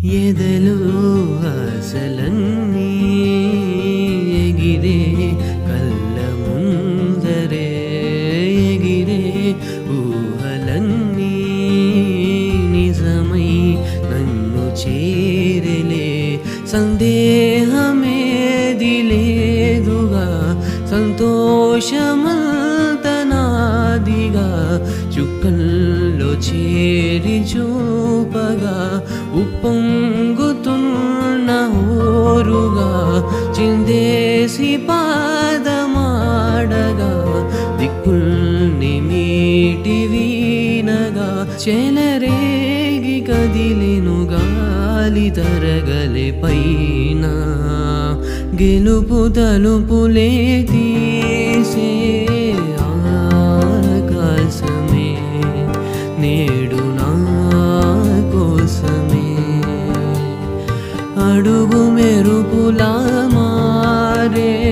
ఎదలు ఆశలన్నీ ఎగిరే కళ్ళ ముందరే ఎగిరే ఊహలన్నీ నిజమై నన్ను చేరలే సందేహమేది లేదుగా సంతోషమంతనాదిగా చుక్కల్లో చేరి చూపగా ఉప్పొంగుతున్న ఊరుగా చిందేసి పాదమాడగా దిక్కుల్ని మీటి వీనగా చెలరేగి కదిలిను గాలి తరగలి పైన గెలుపు తలుపులే తీసే ఆకాశమే నేడు నా కోసమే అడుగు మెరుపులా మారే